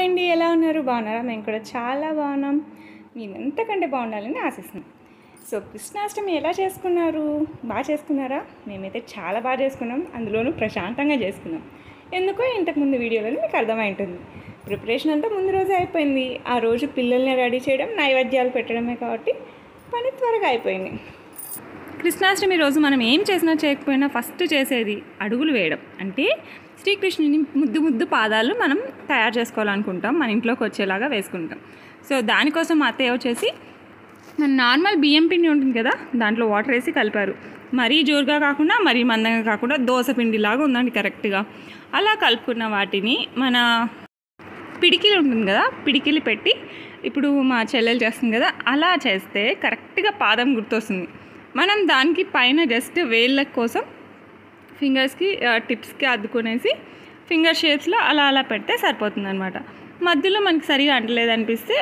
అండి ఎలా ఉన్నారు బాగున్నారా మేము కూడా చాలా బాగున్నాం మీరు ఎంతకంటే బాగుండాలని ఆశిస్తున్నాం సో కృష్ణాష్టమి ఎలా చేసుకున్నారు బాగా చేసుకున్నారా మేమైతే చాలా బాగా చేసుకున్నాం అందులోనూ ప్రశాంతంగా చేసుకున్నాం ఎందుకో ఇంతకుముందు వీడియోలో మీకు అర్థమై ఉంటుంది ప్రిపరేషన్ అంతా ముందు రోజే అయిపోయింది ఆ రోజు పిల్లల్ని రెడీ చేయడం నైవేద్యాలు పెట్టడమే కాబట్టి పని త్వరగా అయిపోయింది కృష్ణాష్టమి రోజు మనం ఏం చేసినా చేయకపోయినా ఫస్ట్ చేసేది అడుగులు వేయడం అంటే శ్రీకృష్ణుని ముద్దు ముద్దు పాదాలు మనం తయారు చేసుకోవాలనుకుంటాం మన ఇంట్లోకి వచ్చేలాగా వేసుకుంటాం సో దానికోసం మా అత్తయ్య వచ్చేసి మన నార్మల్ బియ్యం పిండి ఉంటుంది కదా దాంట్లో వాటర్ వేసి కలిపారు మరీ జోరుగా కాకుండా మరీ మందంగా కాకుండా దోశ పిండిలాగా ఉందండి కరెక్ట్గా అలా కలుపుకున్న వాటిని మన పిడికిలి ఉంటుంది కదా పిడికిలి పెట్టి ఇప్పుడు మా చెల్లెలు చేస్తుంది కదా అలా చేస్తే కరెక్ట్గా పాదం గుర్తొస్తుంది మనం దానికి పైన జస్ట్ వేళ్ళ కోసం ఫింగర్స్కి టిప్స్కి అద్దుకునేసి ఫింగర్ షేప్స్లో అలా అలా పెడితే సరిపోతుంది అనమాట మధ్యలో మనకి సరిగా అంటలేదు అనిపిస్తే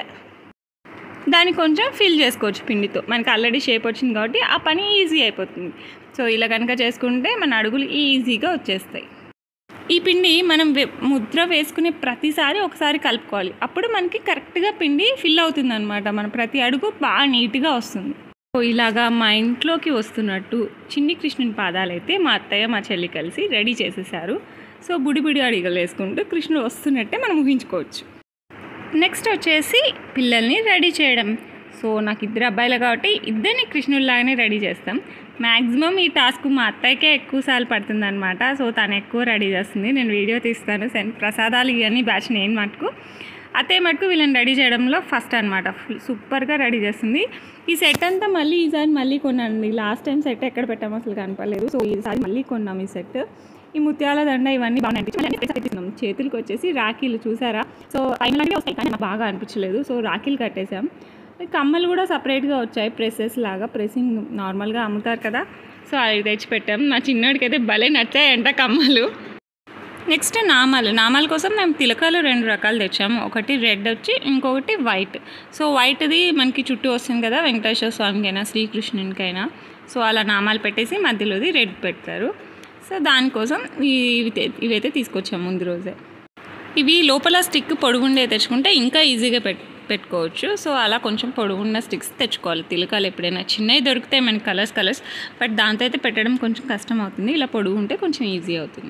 దాన్ని కొంచెం ఫిల్ చేసుకోవచ్చు పిండితో మనకి ఆల్రెడీ షేప్ వచ్చింది కాబట్టి ఆ పని ఈజీ అయిపోతుంది సో ఇలా కనుక చేసుకుంటే మన అడుగులు ఈజీగా వచ్చేస్తాయి ఈ పిండి మనం వే- ముద్ర వేసుకునే ప్రతిసారి ఒకసారి కలుపుకోవాలి అప్పుడు మనకి కరెక్ట్గా పిండి ఫిల్ అవుతుంది అనమాట మన ప్రతి అడుగు బాగా నీట్గా వస్తుంది సో ఇలాగా మా ఇంట్లోకి వస్తున్నట్టు చిన్ని కృష్ణుని పాదాలు అయితే మా అత్తయ్య మా చెల్లి కలిసి రెడీ చేసేసారు సో బుడి బుడి అడిగలు వేసుకుంటూ కృష్ణుడు వస్తున్నట్టే మనం ఊహించుకోవచ్చు నెక్స్ట్ వచ్చేసి పిల్లల్ని రెడీ చేయడం సో నాకు ఇద్దరు అబ్బాయిలు కాబట్టి ఇద్దరిని కృష్ణుల్లాగానే రెడీ చేస్తాం మ్యాక్సిమం ఈ టాస్క్ మా అత్తయ్యకే ఎక్కువ సార్లు పడుతుంది అనమాట సో తను ఎక్కువ రెడీ చేస్తుంది నేను వీడియో తీస్తాను సెన్ ప్రసాదాలు ఇవన్నీ బ్యాచ్ నేను మటుకు అత్తయ్య మటుకు వీళ్ళని రెడీ చేయడంలో ఫస్ట్ అనమాట ఫుల్ సూపర్గా రెడీ చేస్తుంది ఈ సెట్ అంతా మళ్ళీ ఈసారి మళ్ళీ కొన్నానండి లాస్ట్ టైం సెట్ ఎక్కడ పెట్టామో అసలు కనపడలేదు సో ఈసారి మళ్ళీ కొన్నాం ఈ సెట్ ఈ ముత్యాల దండ ఇవన్నీ బాగా అనిపించింది చేతులకు వచ్చేసి రాఖీలు చూసారా సో పైన లాంటివి వస్తాయి కానీ నాకు బాగా అనిపించలేదు సో రాఖీలు కట్టేసాం ఈ కమ్మలు కూడా సపరేట్గా వచ్చాయి ప్రెసెస్ లాగా ప్రెసింగ్ నార్మల్గా అమ్ముతారు కదా సో అవి తెచ్చి పెట్టాం మా చిన్నోడికి అయితే భలే నచ్చాయంట కమ్మలు నెక్స్ట్ నామాలు నామాల కోసం మేము తిలకాలు రెండు రకాలు తెచ్చాము ఒకటి రెడ్ వచ్చి ఇంకొకటి వైట్ సో వైట్ది మనకి చుట్టూ వస్తుంది కదా వెంకటేశ్వర స్వామికైనా శ్రీకృష్ణునికైనా సో అలా నామాలు పెట్టేసి మధ్యలోది రెడ్ పెడతారు సో దానికోసం ఇవి తె- ఇవైతే తీసుకొచ్చాము ముందు రోజే ఇవి లోపల స్టిక్ పొడుగుండే తెచ్చుకుంటే ఇంకా ఈజీగా పెట్ పెట్టుకోవచ్చు సో అలా కొంచెం పొడుగున్న స్టిక్స్ తెచ్చుకోవాలి తిలకాలు ఎప్పుడైనా చిన్నవి దొరుకుతాయి మనకి కలర్స్ కలర్స్ బట్ దాంతో అయితే పెట్టడం కొంచెం కష్టం అవుతుంది ఇలా పొడుగు ఉంటే కొంచెం ఈజీ అవుతుంది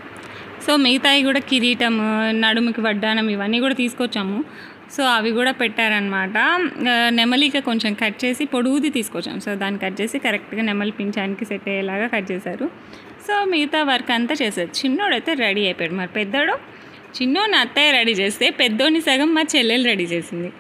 సో మిగతాయి కూడా కిరీటం నడుముకి వడ్డానం ఇవన్నీ కూడా తీసుకొచ్చాము సో అవి కూడా పెట్టారనమాట ఆ, నెమలిక కొంచెం కట్ చేసి పొడుగుది తీసుకొచ్చాము సో దాన్ని కట్ చేసి కరెక్ట్గా నెమలి పించానికి సెట్ అయ్యేలాగా కట్ చేశారు సో మిగతా వర్క్ అంతా చేశారు చిన్నోడైతే రెడీ అయిపోయాడు మరి పెద్దోడు చిన్నోని అత్తయ్య రెడీ చేస్తే పెద్దోని సగం మా చెల్లెలు రెడీ చేసింది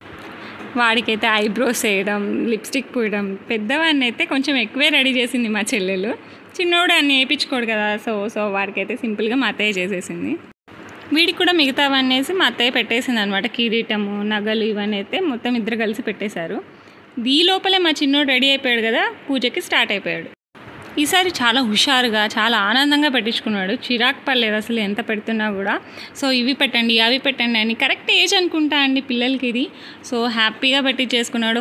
వాడికైతే ఐబ్రోస్ వేయడం లిప్స్టిక్ పూయడం పెద్దవాడిని అయితే కొంచెం ఎక్కువే రెడీ చేసింది మా చెల్లెలు చిన్నోడు అన్ని వేయించుకోడు కదా సో సో వాడికైతే సింపుల్గా మా అత్తయ్య చేసేసింది వీడికి కూడా మిగతావన్నీ వేసి మా అత్తయ్య పెట్టేసింది అనమాట కిరీటము నగలు ఇవన్నీ అయితే మొత్తం ఇద్దరు కలిసి పెట్టేశారు ఈ లోపలే మా చిన్నోడు రెడీ అయిపోయాడు కదా పూజకి స్టార్ట్ అయిపోయాడు ఈసారి చాలా హుషారుగా చాలా ఆనందంగా పెట్టించుకున్నాడు చిరాకు పర్లేదు అసలు ఎంత పెడుతున్నా కూడా సో ఇవి పెట్టండి అవి పెట్టండి అని కరెక్ట్ ఏజ్ అనుకుంటా అండి పిల్లలకి ఇది సో హ్యాపీగా పెట్టించేసుకున్నాడు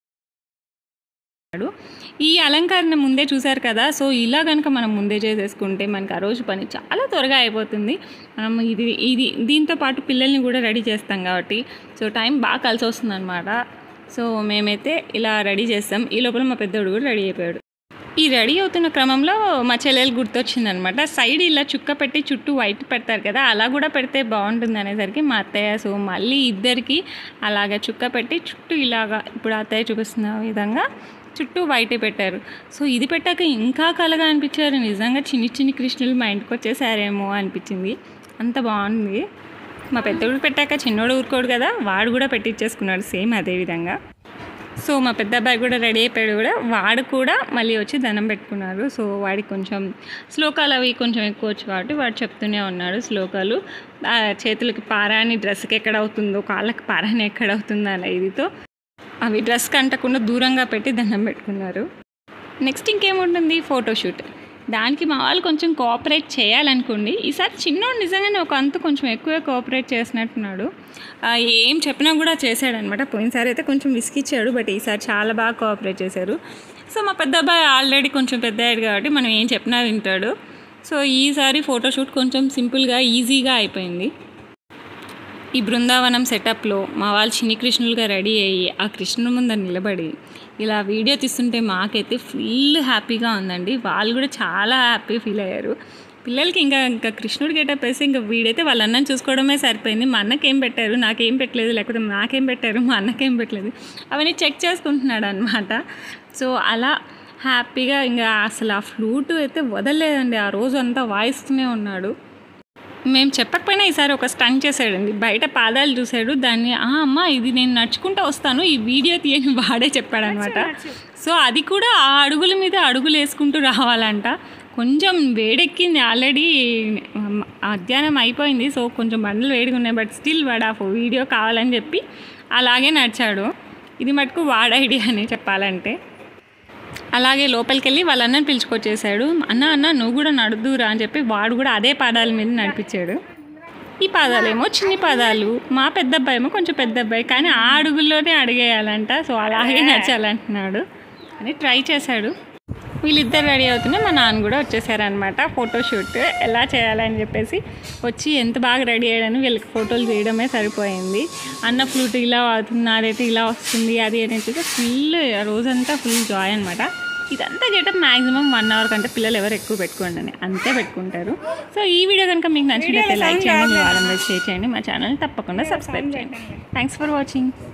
ఈ అలంకరణ ముందే చూశారు కదా సో ఇలా కనుక మనం ముందే చేసేసుకుంటే మనకి ఆ రోజు పని చాలా త్వరగా అయిపోతుంది మనం ఇది ఇది దీంతో పాటు పిల్లల్ని కూడా రెడీ చేస్తాం కాబట్టి సో టైం బాగా కలిసి వస్తుంది అనమాట సో మేమైతే ఇలా రెడీ చేస్తాం ఈ లోపల మా పెద్దోడు కూడా రెడీ అయిపోయాడు ఈ రెడీ అవుతున్న క్రమంలో మా చెల్లెలు గుర్తొచ్చిందనమాట సైడ్ ఇలా చుక్క పెట్టి చుట్టూ వైట్ పెడతారు కదా అలా కూడా పెడితే బాగుంటుంది అనేసరికి మా అత్తయ్య సో మళ్ళీ ఇద్దరికి అలాగ చుక్క పెట్టి చుట్టూ ఇలాగా ఇప్పుడు అత్తయ్య చూపిస్తున్న విధంగా చుట్టూ వైట్ పెట్టారు సో ఇది పెట్టాక ఇంకా కలగా అనిపించారు నిజంగా చిన్ని చిన్ని కృష్ణులు మా ఇంటికి వచ్చేసారేమో అనిపించింది అంత బాగుంది మా పెద్దోడు పెట్టాక చిన్నోడు ఊరుకోడు కదా వాడు కూడా పెట్టించేసుకున్నాడు సేమ్ అదే విధంగా సో మా పెద్ద అబ్బాయి కూడా రెడీ అయిపోయాడు కూడా వాడు కూడా మళ్ళీ వచ్చి దండం పెట్టుకున్నారు సో వాడికి కొంచెం శ్లోకాలు అవి కొంచెం ఎక్కువ వచ్చు కాబట్టి వాడు చెప్తూనే ఉన్నాడు శ్లోకాలు ఆ చేతులకి పారాని డ్రెస్కి ఎక్కడ అవుతుందో కాళ్ళకి పారాని ఎక్కడ అవుతుందో అలా ఇదితో అవి డ్రెస్కి అంటకుండా దూరంగా పెట్టి దండం పెట్టుకున్నారు నెక్స్ట్ ఇంకేముంటుంది ఫోటోషూట్ దానికి మా వాళ్ళు కొంచెం కోఆపరేట్ చేయాలనుకోండి ఈసారి చిన్నోడు నిజంగానే ఒక అంతు కొంచెం ఎక్కువే కోఆపరేట్ చేసినట్టున్నాడు ఆ, ఏం చెప్పినా కూడా చేశాడనమాట పోయినసారి అయితే కొంచెం విసిగిచ్చాడు బట్ ఈసారి చాలా బాగా కోఆపరేట్ చేశారు సో మా పెద్ద అబ్బాయి ఆల్రెడీ కొంచెం పెద్ద అయ్యాడు కాబట్టి మనం ఏం చెప్పినా వింటాడు సో ఈసారి ఫోటోషూట్ కొంచెం సింపుల్గా ఈజీగా అయిపోయింది ఈ బృందావనం సెటప్లో మా వాళ్ళు చిన్ని కృష్ణులుగా రెడీ అయ్యి ఆ కృష్ణుడి ముందర నిలబడి ఇలా వీడియో తీస్తుంటే మాకైతే ఫుల్ హ్యాపీగా ఉందండి వాళ్ళు కూడా చాలా హ్యాపీ ఫీల్ అయ్యారు పిల్లలకి ఇంకా ఇంకా కృష్ణుడి గెటప్ వేసి ఇంకా వీడైతే వాళ్ళ అన్నని చూసుకోవడమే సరిపోయింది మా అన్నకేం పెట్టారు నాకేం పెట్టలేదు లేకపోతే నాకేం పెట్టారు మా అన్నకేం పెట్టలేదు అవన్నీ చెక్ చేసుకుంటున్నాడు అనమాట సో అలా హ్యాపీగా ఇంకా అసలు ఆ ఫ్లూట్ అయితే వదలలేదండి ఆ రోజు అంతా వాయిస్తూనే ఉన్నాడు మేము చెప్పకపోయినా ఈసారి ఒక స్టంట్ చేశాడండి బయట పాదాలు చూశాడు దాన్ని "ఆ, అమ్మ ఇది నేను నడుచుకుంటూ వస్తాను ఈ వీడియో తీయని వాడే చెప్పాడనమాట సో అది కూడా ఆ అడుగుల మీద అడుగులు వేసుకుంటూ రావాలంట కొంచెం వేడెక్కింది ఆల్రెడీ మధ్యాహ్నం అయిపోయింది సో కొంచెం బండలు వేడిగా ఉన్నాయి బట్ స్టిల్ వాడు ఆ వీడియో కావాలని చెప్పి అలాగే నడిచాడు ఇది మటుకు వాడ ఐడియా అని చెప్పాలంటే అలాగే లోపలికి వెళ్ళి వాళ్ళ అన్నని పిలుచుకొచ్చేసాడు అన్న అన్న నువ్వు కూడా నడుదురా అని చెప్పి వాడు కూడా అదే పాదాల మీద నడిపించాడు ఈ పాదాలేమో చిన్ని పాదాలు మా పెద్ద అబ్బాయి ఏమో కొంచెం పెద్ద అబ్బాయి కానీ ఆ అడుగుల్లోనే అడిగేయాలంట సో అలాగే నడచాలంటున్నాడు అని ట్రై చేశాడు వీళ్ళిద్దరు రెడీ అవుతూనే మా నాన్న కూడా వచ్చేసారనమాట ఫోటోషూట్ ఎలా చేయాలని చెప్పేసి వచ్చి ఎంత బాగా రెడీ అయ్యాడని వీళ్ళకి ఫోటోలు తీయడమే సరిపోయింది అన్న ఫ్లూట్ ఇలా అవుతుంది నాదైతే ఇలా వస్తుంది అది అనేది ఫుల్ రోజంతా ఫుల్ జాయ్ అనమాట ఇదంతా గెటప్ మ్యాక్సిమం వన్ అవర్ కంటే పిల్లలు ఎవరు ఎక్కువ పెట్టుకోండి అని అంతే పెట్టుకుంటారు సో ఈ వీడియో కనుక మీకు నచ్చినట్లయితే లైక్ చేయండి మీ వాళ్ళందరూ షేర్ చేయండి మా ఛానల్ తప్పకుండా సబ్స్క్రైబ్ చేయండి థ్యాంక్స్ ఫర్ వాచింగ్